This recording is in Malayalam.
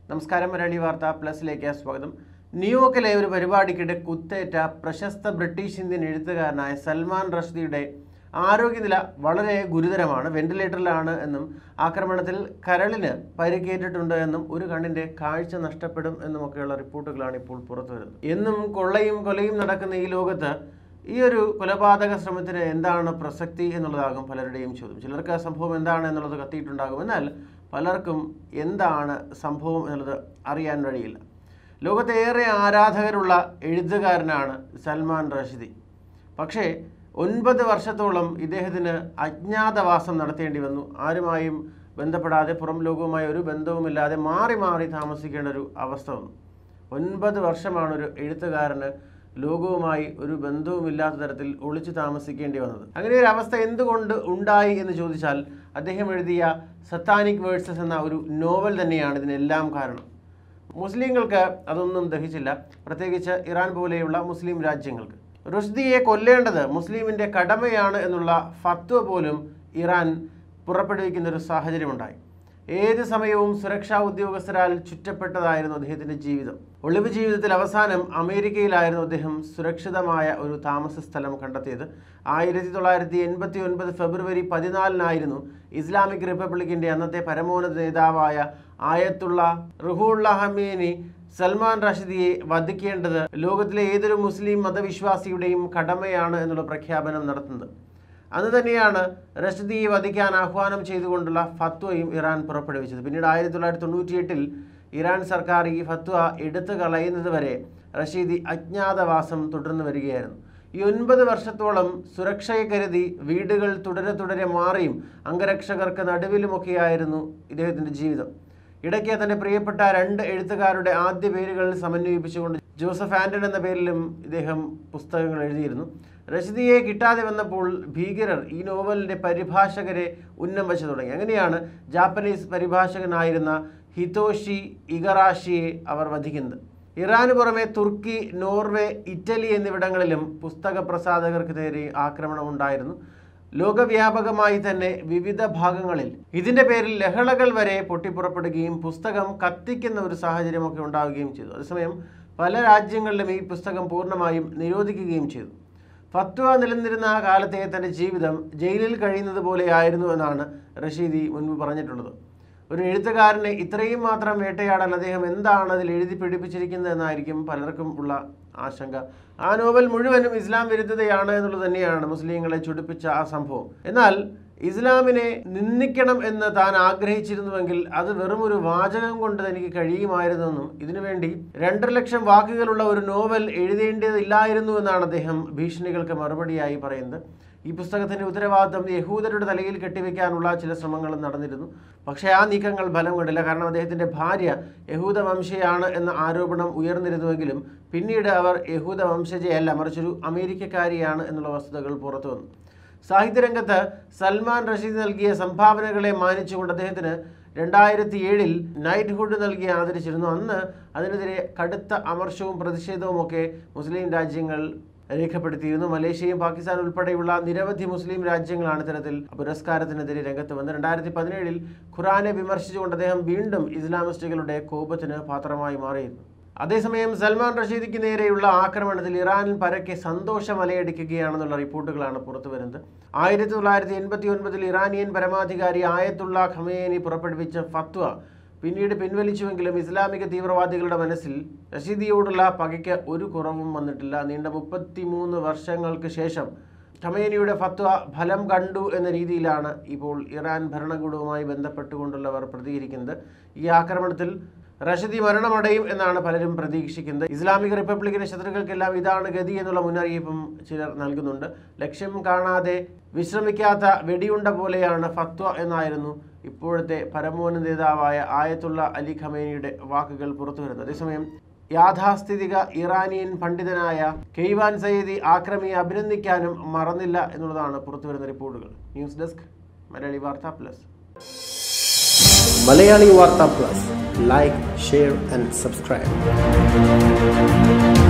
നമസ്കാരം മലയാളി വാർത്ത പ്ലസിലേക്ക് സ്വാഗതം ന്യൂയോർക്കിലെ ഒരു പരിപാടിക്കിടെ കുത്തേറ്റ പ്രശസ്ത ബ്രിട്ടീഷ് ഇന്ത്യൻ എഴുത്തുകാരനായ സൽമാൻ റഷ്ദിയുടെ ആരോഗ്യനില വളരെ ഗുരുതരമാണ് വെന്റിലേറ്ററിലാണ് എന്നും ആക്രമണത്തിൽ കരളിന് പരിക്കേറ്റിട്ടുണ്ട് എന്നും ഒരു കണ്ണിന്റെ കാഴ്ച നഷ്ടപ്പെടും എന്നുമൊക്കെയുള്ള റിപ്പോർട്ടുകളാണ് ഇപ്പോൾ പുറത്തു വരുന്നത് എന്നും കൊള്ളയും കൊലയും നടക്കുന്ന ഈ ലോകത്ത് ഈ ഒരു കൊലപാതക ശ്രമത്തിന് എന്താണ് പ്രസക്തി എന്നുള്ളതാകും പലരുടെയും ചോദ്യം ചിലർക്ക് ആ സംഭവം എന്താണ് എന്നുള്ളത് കത്തിയിട്ടുണ്ടാകും എന്നാൽ പലർക്കും എന്താണ് സംഭവം എന്നുള്ളത് അറിയാൻ വഴിയില്ല ലോകത്തെ ഏറെ ആരാധകരുള്ള എഴുത്തുകാരനാണ് സൽമാൻ റഷിദി പക്ഷേ ഒൻപത് വർഷത്തോളം ഇദ്ദേഹത്തിന് അജ്ഞാതവാസം നടത്തേണ്ടി വന്നു ആരുമായും ബന്ധപ്പെടാതെ പുറം ലോകവുമായി ഒരു ബന്ധവുമില്ലാതെ മാറി മാറി താമസിക്കേണ്ട ഒരു അവസ്ഥ വന്നു ഒൻപത് വർഷമാണ് ഒരു എഴുത്തുകാരന് ലോകവുമായി ഒരു ബന്ധവുമില്ലാത്ത തരത്തിൽ ഒളിച്ചു താമസിക്കേണ്ടി വന്നത് അങ്ങനെ ഒരു അവസ്ഥ എന്തുകൊണ്ട് ഉണ്ടായി എന്ന് ചോദിച്ചാൽ അദ്ദേഹം എഴുതിയ സത്താനിക് വേഴ്സസ് എന്ന ഒരു നോവൽ തന്നെയാണ് ഇതിനെല്ലാം കാരണം മുസ്ലിങ്ങൾക്ക് അതൊന്നും ദഹിച്ചില്ല പ്രത്യേകിച്ച് ഇറാൻ പോലെയുള്ള മുസ്ലിം രാജ്യങ്ങൾക്ക് റുഷ്ദിയെ കൊല്ലേണ്ടത് മുസ്ലിമിൻ്റെ കടമയാണ് എന്നുള്ള ഫത്വ പോലും ഇറാൻ പുറപ്പെടുവിക്കുന്ന ഒരു സാഹചര്യമുണ്ടായി ഏത് സമയവും സുരക്ഷാ ഉദ്യോഗസ്ഥരാൽ ചുറ്റപ്പെട്ടതായിരുന്നു അദ്ദേഹത്തിൻ്റെ ജീവിതം ഒളിവ് ജീവിതത്തിൽ അവസാനം അമേരിക്കയിലായിരുന്നു അദ്ദേഹം സുരക്ഷിതമായ ഒരു താമസ സ്ഥലം കണ്ടെത്തിയത് ആയിരത്തി തൊള്ളായിരത്തി എൺപത്തി ഒൻപത് ഫെബ്രുവരി പതിനാലിനായിരുന്നു ഇസ്ലാമിക് റിപ്പബ്ലിക്കിൻ്റെ അന്നത്തെ പരമോന്നത നേതാവായ ആയത്തുള്ള റുഹുള്ള ഹമീനി സൽമാൻ റഷിദിയെ വധിക്കേണ്ടത് ലോകത്തിലെ ഏതൊരു മുസ്ലിം മതവിശ്വാസിയുടെയും കടമയാണ് എന്നുള്ള പ്രഖ്യാപനം നടത്തുന്നത് അന്ന് തന്നെയാണ് റഷ്ദിയെ വധിക്കാൻ ആഹ്വാനം ചെയ്തുകൊണ്ടുള്ള ഫത്വയും ഇറാൻ പുറപ്പെടുവിച്ചത് പിന്നീട് ആയിരത്തി തൊള്ളായിരത്തി തൊണ്ണൂറ്റിയെട്ടിൽ ഇറാൻ സർക്കാർ ഈ ഫത്വ എടുത്തു കളയുന്നത് വരെ റഷീദി അജ്ഞാതവാസം തുടർന്നു വരികയായിരുന്നു ഈ ഒൻപത് വർഷത്തോളം സുരക്ഷയെ കരുതി വീടുകൾ തുടരെ തുടരെ മാറിയും അംഗരക്ഷകർക്ക് നടുവിലുമൊക്കെയായിരുന്നു ഇദ്ദേഹത്തിൻ്റെ ജീവിതം ഇടയ്ക്ക് തൻ്റെ പ്രിയപ്പെട്ട രണ്ട് എഴുത്തുകാരുടെ ആദ്യ പേരുകൾ സമന്വയിപ്പിച്ചുകൊണ്ട് ജോസഫ് ആൻ്റൺ എന്ന പേരിലും ഇദ്ദേഹം പുസ്തകങ്ങൾ എഴുതിയിരുന്നു രശിദിയെ കിട്ടാതെ വന്നപ്പോൾ ഭീകരർ ഈ നോവലിൻ്റെ പരിഭാഷകരെ ഉന്നം വെച്ച് തുടങ്ങി അങ്ങനെയാണ് ജാപ്പനീസ് പരിഭാഷകനായിരുന്ന ഹിതോഷി ഇഗറാഷിയെ അവർ വധിക്കുന്നത് ഇറാന് പുറമെ തുർക്കി നോർവേ ഇറ്റലി എന്നിവിടങ്ങളിലും പുസ്തക പ്രസാധകർക്ക് നേരെ ആക്രമണം ഉണ്ടായിരുന്നു ലോകവ്യാപകമായി തന്നെ വിവിധ ഭാഗങ്ങളിൽ ഇതിൻ്റെ പേരിൽ ലഹളകൾ വരെ പൊട്ടിപ്പുറപ്പെടുകയും പുസ്തകം കത്തിക്കുന്ന ഒരു സാഹചര്യമൊക്കെ ഉണ്ടാവുകയും ചെയ്തു അതേസമയം പല രാജ്യങ്ങളിലും ഈ പുസ്തകം പൂർണ്ണമായും നിരോധിക്കുകയും ചെയ്തു ഫത്വ നിലനിന്നിരുന്ന ആ കാലത്തെ തൻ്റെ ജീവിതം ജയിലിൽ കഴിയുന്നത് പോലെയായിരുന്നു എന്നാണ് റഷീദി മുൻപ് പറഞ്ഞിട്ടുള്ളത് ഒരു എഴുത്തുകാരനെ ഇത്രയും മാത്രം വേട്ടയാടാൻ അദ്ദേഹം എന്താണ് അതിൽ എഴുതി പിടിപ്പിച്ചിരിക്കുന്നത് എന്നായിരിക്കും പലർക്കും ഉള്ള ആശങ്ക ആ നോവൽ മുഴുവനും ഇസ്ലാം വിരുദ്ധതയാണ് എന്നുള്ളത് തന്നെയാണ് മുസ്ലിങ്ങളെ ചുടിപ്പിച്ച ആ സംഭവം എന്നാൽ ഇസ്ലാമിനെ നിന്ദിക്കണം എന്ന് താൻ ആഗ്രഹിച്ചിരുന്നുവെങ്കിൽ അത് വെറും ഒരു വാചകം കൊണ്ട് തനിക്ക് കഴിയുമായിരുന്നെന്നും ഇതിനുവേണ്ടി രണ്ടര ലക്ഷം വാക്കുകളുള്ള ഒരു നോവൽ എഴുതേണ്ടതില്ലായിരുന്നു എന്നാണ് അദ്ദേഹം ഭീഷണികൾക്ക് മറുപടിയായി പറയുന്നത് ഈ പുസ്തകത്തിന്റെ ഉത്തരവാദിത്വം യഹൂദരുടെ തലയിൽ കെട്ടിവെക്കാനുള്ള ചില ശ്രമങ്ങളും നടന്നിരുന്നു പക്ഷേ ആ നീക്കങ്ങൾ ഫലം കണ്ടില്ല കാരണം അദ്ദേഹത്തിന്റെ ഭാര്യ യഹൂദ വംശയാണ് എന്ന ആരോപണം ഉയർന്നിരുന്നുവെങ്കിലും പിന്നീട് അവർ യഹൂദ വംശജയല്ല മറിച്ചൊരു അമേരിക്കക്കാരിയാണ് എന്നുള്ള വസ്തുതകൾ പുറത്തു വന്നു സാഹിത്യരംഗത്ത് സൽമാൻ റഷീദ് നൽകിയ സംഭാവനകളെ മാനിച്ചുകൊണ്ട് അദ്ദേഹത്തിന് രണ്ടായിരത്തി ഏഴിൽ നൈറ്റ്ഹുഡ് നൽകി ആദരിച്ചിരുന്നു അന്ന് അതിനെതിരെ കടുത്ത അമർഷവും പ്രതിഷേധവും ഒക്കെ മുസ്ലിം രാജ്യങ്ങൾ രേഖപ്പെടുത്തിയിരുന്നു മലേഷ്യയും പാകിസ്ഥാൻ ഉൾപ്പെടെയുള്ള നിരവധി മുസ്ലിം രാജ്യങ്ങളാണ് ഇത്തരത്തിൽ പുരസ്കാരത്തിനെതിരെ രംഗത്ത് വന്നത് രണ്ടായിരത്തി പതിനേഴിൽ ഖുറാനെ വിമർശിച്ചുകൊണ്ട് അദ്ദേഹം വീണ്ടും ഇസ്ലാമിസ്റ്റുകളുടെ കോപത്തിന് പാത്രമായി മാറിയിരുന്നു അതേസമയം സൽമാൻ റഷീദിക്ക് നേരെയുള്ള ആക്രമണത്തിൽ ഇറാനിൽ പരക്കെ സന്തോഷം അലയടിക്കുകയാണെന്നുള്ള റിപ്പോർട്ടുകളാണ് പുറത്തു വരുന്നത് ആയിരത്തി തൊള്ളായിരത്തി എൺപത്തി ഒൻപതിൽ ഇറാനിയൻ പരമാധികാരി ആയത്തുള്ള ഖമേനി പുറപ്പെടുവിച്ച ഫത്വ പിന്നീട് പിൻവലിച്ചുവെങ്കിലും ഇസ്ലാമിക തീവ്രവാദികളുടെ മനസ്സിൽ റഷീദിയോടുള്ള പകയ്ക്ക് ഒരു കുറവും വന്നിട്ടില്ല നീണ്ട മുപ്പത്തിമൂന്ന് വർഷങ്ങൾക്ക് ശേഷം ഖമേനിയുടെ ഫത്വ ഫലം കണ്ടു എന്ന രീതിയിലാണ് ഇപ്പോൾ ഇറാൻ ഭരണകൂടവുമായി ബന്ധപ്പെട്ടുകൊണ്ടുള്ളവർ പ്രതികരിക്കുന്നത് ഈ ആക്രമണത്തിൽ റഷദി മരണമടയും എന്നാണ് പലരും പ്രതീക്ഷിക്കുന്നത് ഇസ്ലാമിക റിപ്പബ്ലിക്കിന്റെ ശത്രുക്കൾക്കെല്ലാം ഇതാണ് ഗതി എന്നുള്ള മുന്നറിയിപ്പും ചിലർ നൽകുന്നുണ്ട് ലക്ഷ്യം കാണാതെ വിശ്രമിക്കാത്ത വെടിയുണ്ട പോലെയാണ് ഫത്വ എന്നായിരുന്നു ഇപ്പോഴത്തെ പരമോന്നത നേതാവായ ആയത്തുള്ള അലി ഖമേനിയുടെ വാക്കുകൾ പുറത്തുവരുന്നത് അതേസമയം യാഥാസ്ഥിതിക ഇറാനിയൻ പണ്ഡിതനായ കെയ്വാൻ സയ്യിദി ആക്രമിയെ അഭിനന്ദിക്കാനും മറന്നില്ല എന്നുള്ളതാണ് പുറത്തുവരുന്ന റിപ്പോർട്ടുകൾ ന്യൂസ് ഡെസ്ക് മലയാളി വാർത്ത പ്ലസ് മലയാളി വാർത്ത plus like share and subscribe